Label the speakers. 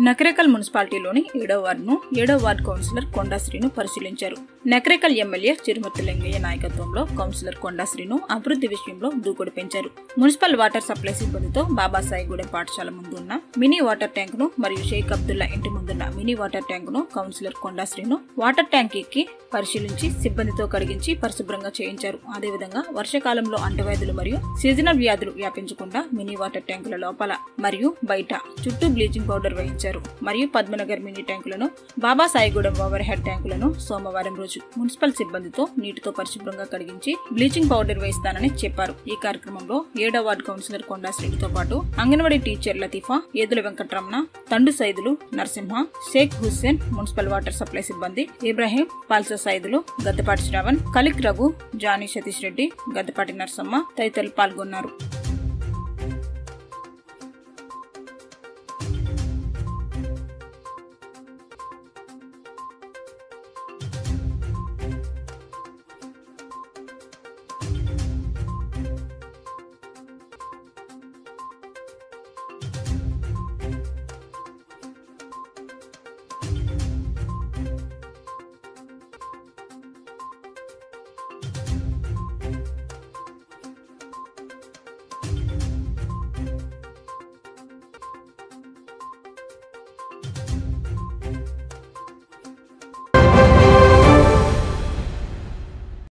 Speaker 1: నకరేకల్ మున్సిపాలిటీలోని ఏడో వార్డును ఏడో ward councillor కొండాశ్రీను పరిశీలించారు నకరేకల్ ఎమ్మెల్యే చిరుమర్తి లింగయ్య నాయకత్వంలో కౌన్సిలర్ కొండాశ్రీను అభివృద్ధి విషయంలో దూకుడు పెంచారు మున్సిపల్ వాటర్ సప్లై సిబ్బందితో బాబాసాయిగూడెం పాఠశాల ముందు ఉన్న మినీ వాటర్ ట్యాంక్ ను మరియు షేక్ అబ్దుల్లా ఇంటి ముందున్న మినీ వాటర్ ట్యాంక్ ను కౌన్సిలర్ కొండాశ్రీను వాటర్ ట్యాంక్ ఎక్కి పరిశీలించి సిబ్బందితో కడిగించి పరిశుభ్రంగా చేయించారు అదేవిధంగా వర్షాకాలంలో అంటువ్యాధులు మరియు సీజనల్ వ్యాధులు వ్యాపించకుండా మినీ వాటర్ ట్యాంకుల లోపల మరియు బయట చుట్టూ బ్లీచింగ్ పౌడర్ వేయించారు మరియు పద్మనగర్ మినీ ట్యాంకులను బాబా సాయిగూడెం ఓవర్ హెడ్ ట్యాంకులను సోమవారం రోజు మున్సిపల్ సిబ్బందితో నీటితో పరిశుభ్రంగా కడిగించి బ్లీచింగ్ పౌడర్ వేయిస్తానని చెప్పారు ఈ కార్యక్రమంలో ఏడో వార్డు కౌన్సిలర్ కొండా శ్రీనితో పాటు anganwadi teacher Latifa Edula Venkataramana Thandu Saidulu Narasimha Sheikh Hussain municipal water supply సిబ్బంది ఇబ్రాహీం పాల్సా సైదులు గద్దపాటి శ్రావణ్ కలిక్ రఘు జానీ సతీష్ రెడ్డి గద్దపాటి నరసమ్మ తదితరులు పాల్గొన్నారు